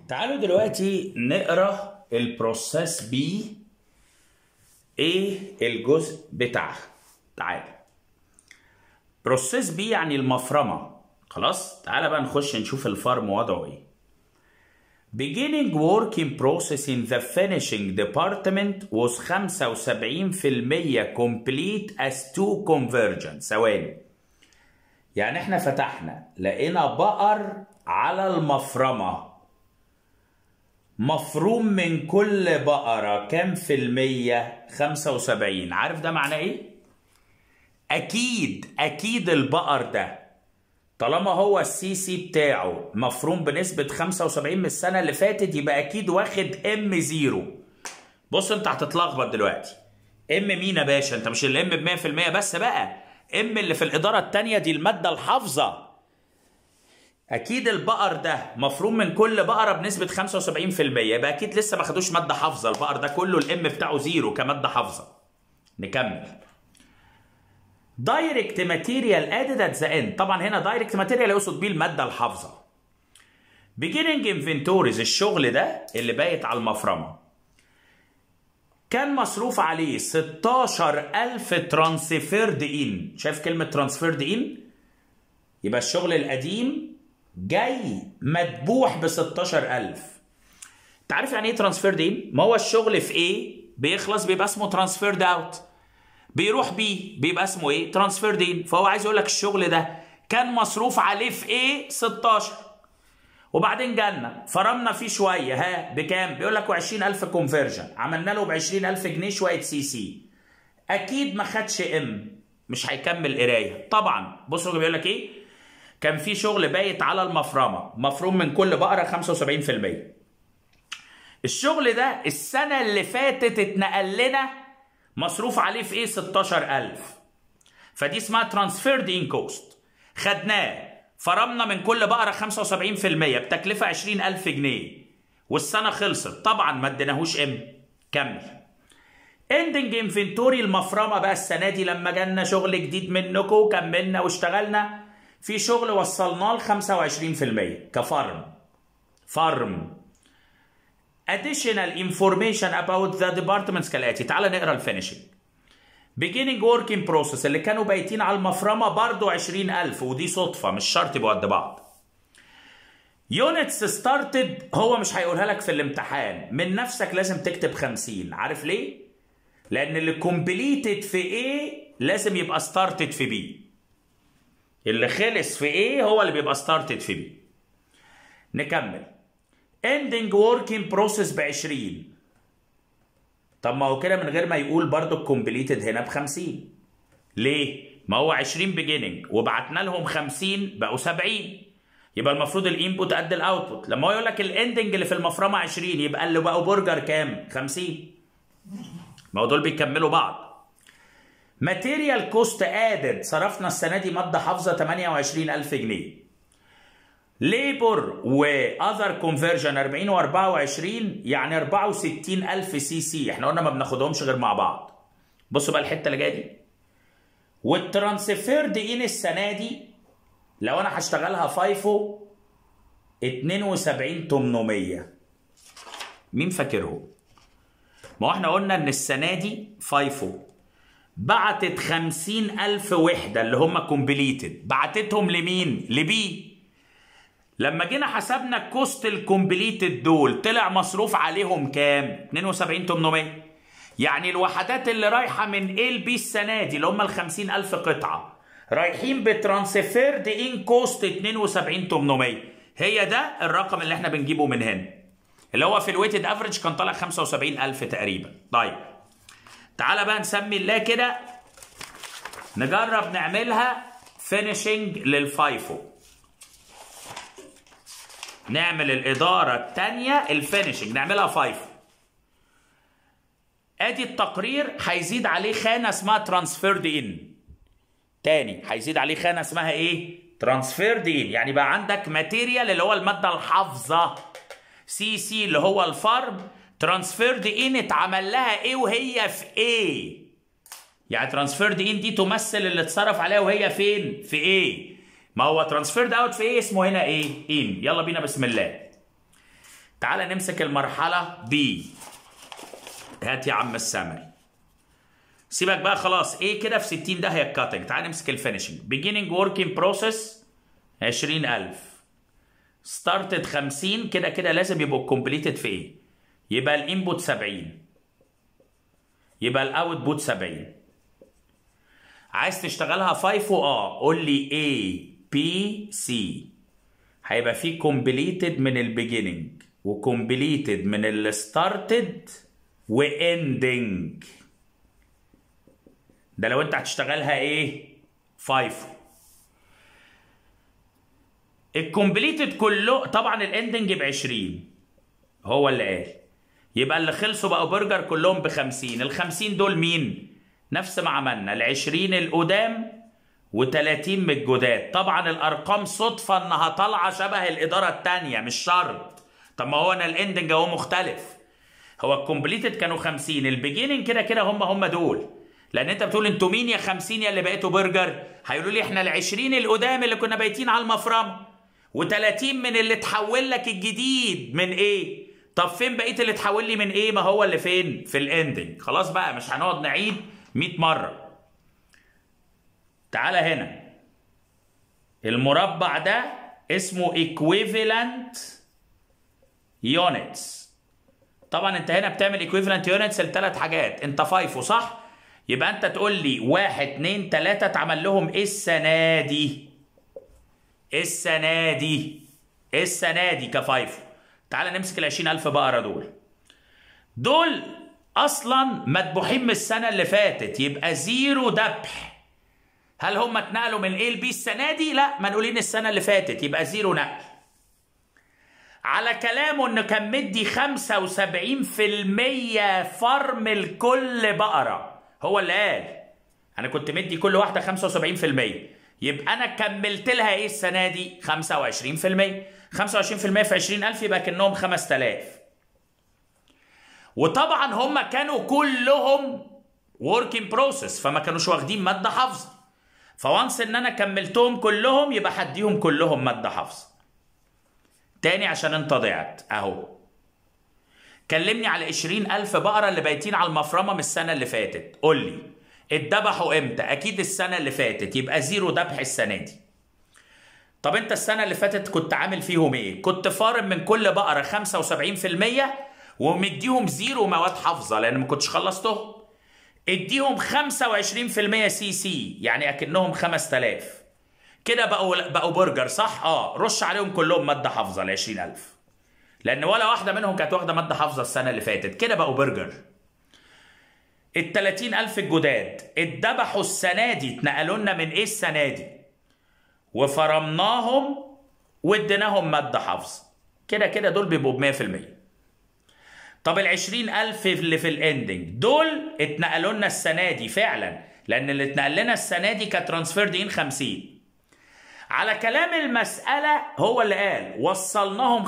تعالوا دلوقتي نقرا البروسيس بي ايه الجزء بتاعها تعال بروسيس بي يعني المفرمه خلاص تعال بقى نخش نشوف الفارم وضعه ايه beginning work in process in the finishing department was 75% complete as to convergent ثواني يعني احنا فتحنا لقينا بقر على المفرمة مفروم من كل بقرة كام في المية 75 عارف ده معناه ايه؟ أكيد أكيد البقر ده طالما هو السي سي بتاعه مفروم بنسبة 75 من السنة اللي فاتت يبقى أكيد واخد ام زيرو بص أنت هتتلخبط دلوقتي ام مين يا باشا؟ أنت مش الام ب 100% بس بقى ام اللي في الإدارة التانية دي المادة الحافظة اكيد البقر ده مفروم من كل بقره بنسبه 75% يبقى اكيد لسه ما خدوش ماده حافظه البقر ده كله الام بتاعه زيرو كماده حافظه نكمل دايركت ماتيريال ادد ات ذا اند طبعا هنا دايركت ماتيريال يقصد بيه الماده الحافظه beginning انفنتوريز الشغل ده اللي بايت على المفرمه كان مصروف عليه 16000 ترانسفيرد ان شايف كلمه ترانسفيرد ان يبقى الشغل القديم جاي مدبوح ب 16000 انت عارف يعني ايه ترانسفيرد ان ما هو الشغل في ايه بيخلص بيبقى اسمه ترانسفيرد اوت بيروح بيه بيبقى اسمه ايه ترانسفيرد ان فهو عايز يقول لك الشغل ده كان مصروف عليه في ايه 16 وبعدين جالنا فرمنا فيه شويه ها بكام بيقول لك 20000 كونفرجن عملنا له ب 20000 جنيه شويه سي سي اكيد ما خدش ام مش هيكمل قرايه طبعا بصوا بيقول لك ايه كان في شغل بايت على المفرمه مفروم من كل بقره 75% الشغل ده السنه اللي فاتت اتنقل لنا مصروف عليه في ايه 16000 فدي اسمها ترانسفيرد ان كوست خدناه فرمنا من كل بقره 75% بتكلفه 20000 جنيه والسنه خلصت طبعا ما اديناهوش ام كمل اندنج انفنتوري المفرمه بقى السنه دي لما جالنا شغل جديد منكم كملنا واشتغلنا في شغل وصلناه ل 25% كفارم فارم additional information about the departments كالاتي تعال نقرا الفينشنج beginning work in process اللي كانوا بايتين على المفرمه برضو 20000 ودي صدفه مش شرط يبقوا قد بعض يونتس ستارتد هو مش هيقولها لك في الامتحان من نفسك لازم تكتب 50 عارف ليه؟ لان اللي كومبليتد في A لازم يبقى ستارتد في B اللي خلص في A هو اللي بيبقى ستارتد في B نكمل ending work in process ب 20 طب ما هو كده من غير ما يقول برضو الكومبليتد هنا ب 50 ليه؟ ما هو 20 بيجيننج وبعتنا لهم 50 بقوا 70 يبقى المفروض الانبوت قد الاوتبوت لما هو يقول لك الاندنج اللي في المفرمه 20 يبقى اللي بقوا برجر كام؟ 50 ما هو دول بيكملوا بعض ماتيريال كوست ادد صرفنا السنه دي ماده حافظه 28000 جنيه ليبر واذر كونفرجن 40 و24 يعني 64000 سي سي احنا قلنا ما بناخدهمش غير مع بعض بصوا بقى الحته اللي جايه دي والترانسفيرد ان السنه دي لو انا هشتغلها فايفو 72800 مين فاكرهم؟ ما هو احنا قلنا ان السنه دي فايفو بعتت 50000 وحده اللي هم كومبليتد بعتتهم لمين؟ لبي لما جينا حسبنا الكوست الكومبليتد دول طلع مصروف عليهم كام؟ 72800 يعني الوحدات اللي رايحه من A ل B السنه دي اللي هم ال 50000 قطعه رايحين بترانسفيرد ان كوست 72800 هي ده الرقم اللي احنا بنجيبه من هنا اللي هو في الويتد افريج كان طالع 75000 تقريبا طيب تعالى بقى نسمي الله كده نجرب نعملها فينيشنج للفايفو نعمل الإدارة الثانية الفينشنج نعملها فايفو ادي التقرير هيزيد عليه خانة اسمها ترانسفيرد ان تاني هيزيد عليه خانة اسمها ايه ترانسفيرد ان يعني بقى عندك ماتيريال اللي هو المادة الحافظة سي سي اللي هو الفارم ترانسفيرد ان اتعمل لها ايه وهي في ايه يعني ترانسفيرد ان دي تمثل اللي اتصرف عليها وهي فين في ايه ما هو ترانسفيرد اوت في ايه اسمه هنا ايه ان يلا بينا بسم الله تعال نمسك المرحله بي هات يا عم السمري سيبك بقى خلاص ايه كده في 60 ده هي الكاتنج تعال نمسك الفينشنج beginning working process 20000 ستارتد 50 كده كده لازم يبقوا كومبليتد في ايه يبقى الانبوت 70 يبقى الاوتبوت 70 عايز تشتغلها 5 اه قول لي A B C هيبقى في كومبليتد من البيجيننج وكومبليتد من الستارتد واندنج ده لو انت هتشتغلها ايه 5 الكومبليتد كله طبعا الاندنج ب 20 هو اللي قال يبقى اللي خلصوا بقوا برجر كلهم ب 50 ال 50 دول مين نفس ما عملنا ال 20 القدام و30 من الجداد طبعا الارقام صدفه انها طالعه شبه الاداره الثانيه مش شرط طب ما هو انا الاندنج اهو مختلف هو الكومبليتد كانوا 50 البيجيننج كده كده هم هم دول لان انت بتقول انتوا مين يا 50 يا اللي بقيتوا برجر هيقولوا لي احنا ال 20 القدام اللي كنا بايتين على المفرمه و30 من اللي اتحول لك الجديد من ايه طب فين بقيه اللي اتحول لي من ايه ما هو اللي فين في الاندنج خلاص بقى مش هنقعد نعيد 100 مره تعالى هنا المربع ده اسمه equivalent units طبعا انت هنا بتعمل equivalent units لثلاث حاجات انت فايفو صح يبقى انت تقول لي واحد اتنين تلاتة اتعمل لهم ايه السنة دي السنة دي السنة دي كفايفو تعال نمسك ال 20000 بقرة دول دول اصلا مذبوحين من السنة اللي فاتت يبقى زيرو ذبح هل هم اتنقلوا من ايه لبي السنة دي؟ لا منقولين السنة اللي فاتت يبقى زيرو نقل على كلامه انه كان مدي 75% فرم لكل بقرة هو اللي قال انا كنت مدي كل واحدة 75% يبقى انا كملت لها ايه السنة دي 25% 25% في 20000 يبقى كأنهم 5000 وطبعا هم كانوا كلهم work in process فما كانوش واخدين مادة حافظة فوانس ان انا كملتهم كلهم يبقى هديهم كلهم مادة حافظة تاني عشان انت ضعت اهو كلمني على 20000 بقرة اللي بايتين على المفرمة من السنة اللي فاتت قول لي اتذبحوا امتى اكيد السنة اللي فاتت يبقى زيرو ذبح السنة دي طب انت السنة اللي فاتت كنت عامل فيهم ايه كنت فارم من كل بقرة 75% ومديهم زيرو مواد حافظة لان ما كنتش خلصتهم اديهم 25% سي سي يعني اكنهم 5000 كده بقوا بقوا برجر صح اه رش عليهم كلهم ماده حافظه ل 20000 لان ولا واحده منهم كانت واخده ماده حافظه السنه اللي فاتت كده بقوا برجر ال 30000 الجداد اتذبحوا السنه دي اتنقلوا لنا من ايه السنه دي وفرمناهم واديناهم ماده حافظه كده كده دول بيبقوا ب 100% طب ال 20000 اللي في الاندنج دول اتنقلوا لنا السنه دي فعلا لان اللي اتنقل لنا السنه دي كترانسفير دين 50 على كلام المساله هو اللي قال وصلناهم 25%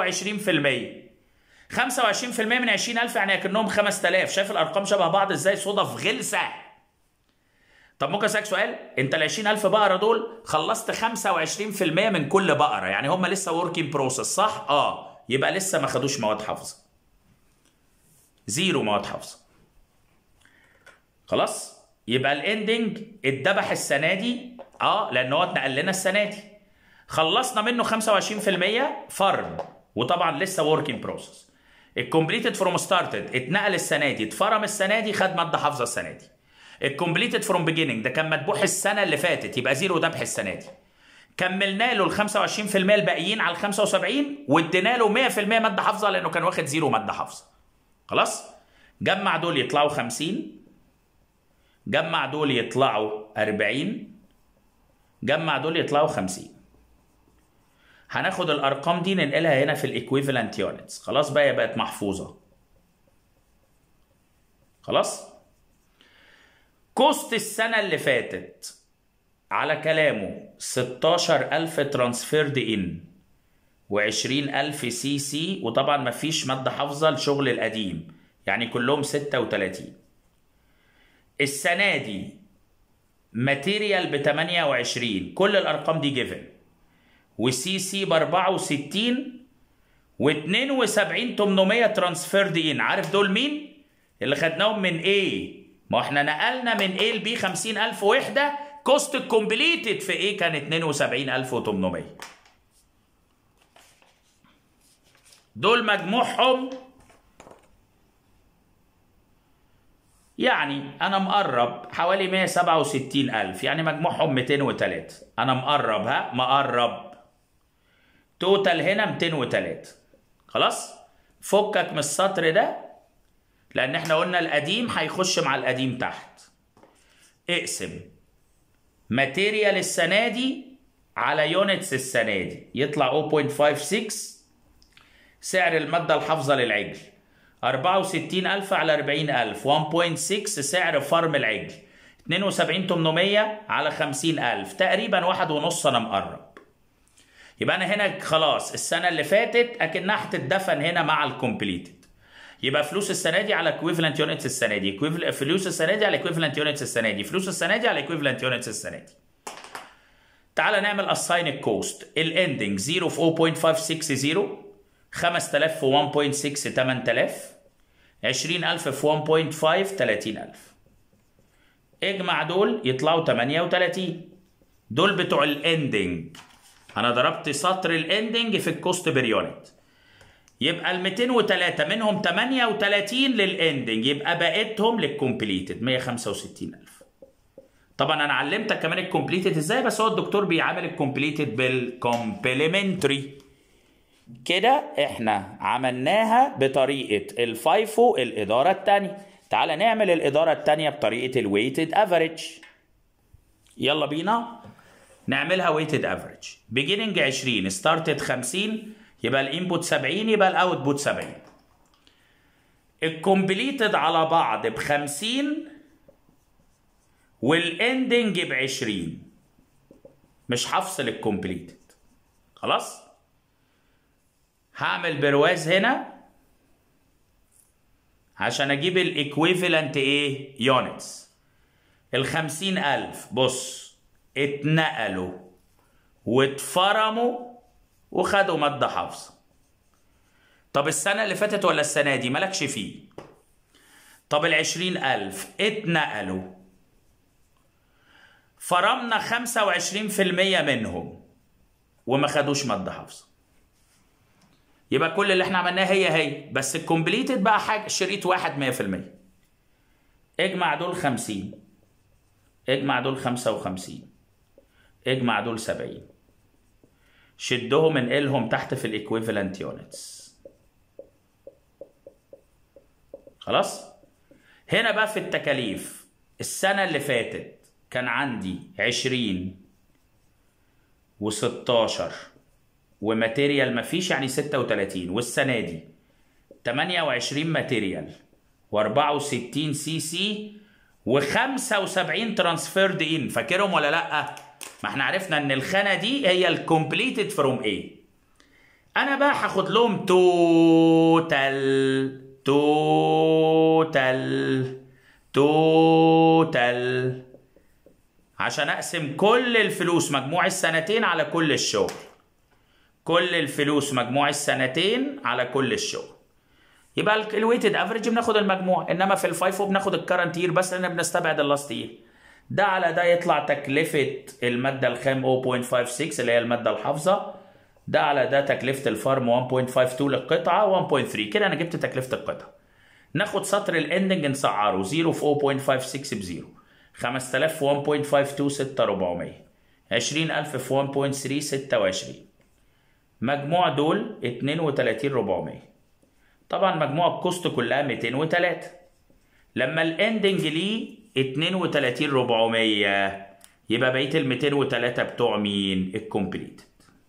25% من 20000 يعني اكنهم 5000 شايف الارقام شبه بعض ازاي صدف غلسه طب ممكن اسالك سؤال انت ال 20000 بقره دول خلصت 25% من كل بقره يعني هم لسه وركينج بروسيس صح اه يبقى لسه ما خدوش مواد حافظه زيرو مواد حافظه خلاص يبقى الاندنج اتذبح السنه دي اه لان هو اتنقل لنا السنه دي خلصنا منه 25% فرم وطبعا لسه وركينج بروسيس الكومبليتد فروم ستارتد اتنقل السنه دي اتفرم السنه دي خد ماده حافظه السنه دي الكومبليتد فروم بيجيننج ده كان مذبوح السنه اللي فاتت يبقى زيرو ذبح السنه دي كملنا له ال 25% الباقيين على ال 75 وادينا له 100% ماده حافظه لانه كان واخد زيرو ماده حافظه خلاص جمع دول يطلعوا 50 جمع دول يطلعوا 40 جمع دول يطلعوا 50 هناخد الارقام دي ننقلها هنا في الايكويفالنت يونتس خلاص بقى بقت محفوظه خلاص كوست السنه اللي فاتت على كلامه 16000 ترانسفيرد ان و20000 سي سي وطبعا مفيش ماده حافظه الشغل القديم يعني كلهم 36 السنه دي ماتيريال ب 28 كل الارقام دي جيفن وسي سي ب 64 و72 800 ترانسفيرد ان عارف دول مين اللي خدناهم من ايه ما احنا نقلنا من ايه لبي 50000 وحده كوست كومبليتد في ايه كان 72800 دول مجموعهم يعني انا مقرب حوالي 167 الف يعني مجموعهم 203 انا مقرب ها مقرب توتال هنا 203 خلاص فكك من السطر ده لان احنا قلنا القديم هيخش مع القديم تحت اقسم ماتيريال السنه دي على يونتس السنه دي يطلع 0.56 سعر الماده الحافظه للعجل 64000 على 40000 1.6 سعر فرم العجل 72800 على 50000 تقريبا واحد ونص انا مقرب يبقى انا هنا خلاص السنه اللي فاتت اكنها هتتدفن هنا مع الكومبليتد يبقى فلوس السنه دي على اكويفالنت يونتس السنه دي فلوس السنه دي على اكويفالنت يونتس السنه دي فلوس السنه دي على اكويفالنت يونتس السنه دي تعال نعمل اساين الكوست الاندنج 0 في 0.560 5000 في 1.6 8000 20000 في 1.5 30000 اجمع دول يطلعوا 38 دول بتوع الاندنج انا ضربت سطر الاندنج في الكوست بير يونت يبقى ال 203 منهم 38 للاندنج يبقى بقيتهم للكومبليتد 165000 طبعا انا علمتك كمان الكومبليتد ازاي بس هو الدكتور بيعامل الكومبليتد بالكومبلمنتري كده احنا عملناها بطريقه الفايفو الاداره الثانيه تعال نعمل الاداره الثانيه بطريقه الويتد افريج يلا بينا نعملها ويتد افريج بيجيننج 20 ستارتد 50 يبقى الانبوت 70 يبقى الاوتبوت 70 الكومبليتد على بعض ب 50 والاندنج ب 20 مش هفصل الكومبليتد خلاص هعمل برواز هنا عشان اجيب الايكويفالنت ايه يونتس ال 50000 بص اتنقلوا واتفرموا وخدوا مادة حافظة طب السنة اللي فاتت ولا السنة دي مالكش فيه طب العشرين ألف اتنقلوا فرمنا خمسة وعشرين في المية منهم وما خدوش مادة حافظة يبقى كل اللي احنا عملناه هي هي بس الكومبليتد بقى حاجة شريط واحد مية في المية اجمع دول خمسين اجمع دول خمسة وخمسين اجمع دول سبعين شدهم انقلهم تحت في الايكويفالنت يونتس خلاص هنا بقى في التكاليف السنة اللي فاتت كان عندي عشرين وستاشر وماتيريال مفيش يعني ستة وتلاتين والسنة دي تمانية وعشرين ماتيريال واربعة وستين سي سي وخمسة وسبعين ترانسفيرد ان فاكرهم ولا لأ؟ ما احنا عرفنا ان الخانه دي هي الكومبليتد فروم ايه انا بقى هاخد لهم توتال توتال توتال عشان اقسم كل الفلوس مجموع السنتين على كل الشغل كل الفلوس مجموع السنتين على كل الشغل يبقى الويتد افريج بناخد المجموع انما في الفايفو بناخد الكرنت يير بس لان بنستبعد اللاست يير ده على ده يطلع تكلفة المادة الخام 0.56 اللي هي المادة الحافظة ده على ده تكلفة الفارم 1.52 للقطعة 1.3 كده أنا جبت تكلفة القطعة ناخد سطر الاندنج نسعره 0 في 0.56 بزيرو 5000 في 1.52 6400 20000 في 1.3 26 مجموع دول 32400 طبعا مجموع الكوست كلها 203 لما الاندنج ليه 32 400 يبقى بقيه ال 203 بتوع مين؟ الكومبليت.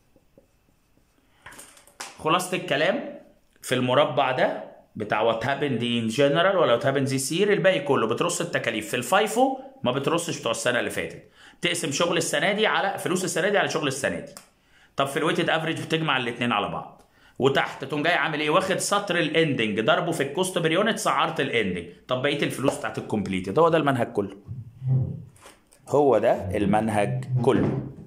خلاصة الكلام في المربع ده بتاع وات هابند ان جنرال ولا وات هابند ذيس يير الباقي كله بترص التكاليف في الفايفو ما بترصش بتوع السنه اللي فاتت تقسم شغل السنه دي على فلوس السنه دي على شغل السنه دي طب في الويتد افريج بتجمع الاثنين على بعض وتحت تقوم جاي عامل ايه واخد سطر الاندنج ضربه في الكوست بير يونت سعرت الاندنج طب بقيه الفلوس بتاعت الكومبليتد هو ده المنهج كله هو ده المنهج كله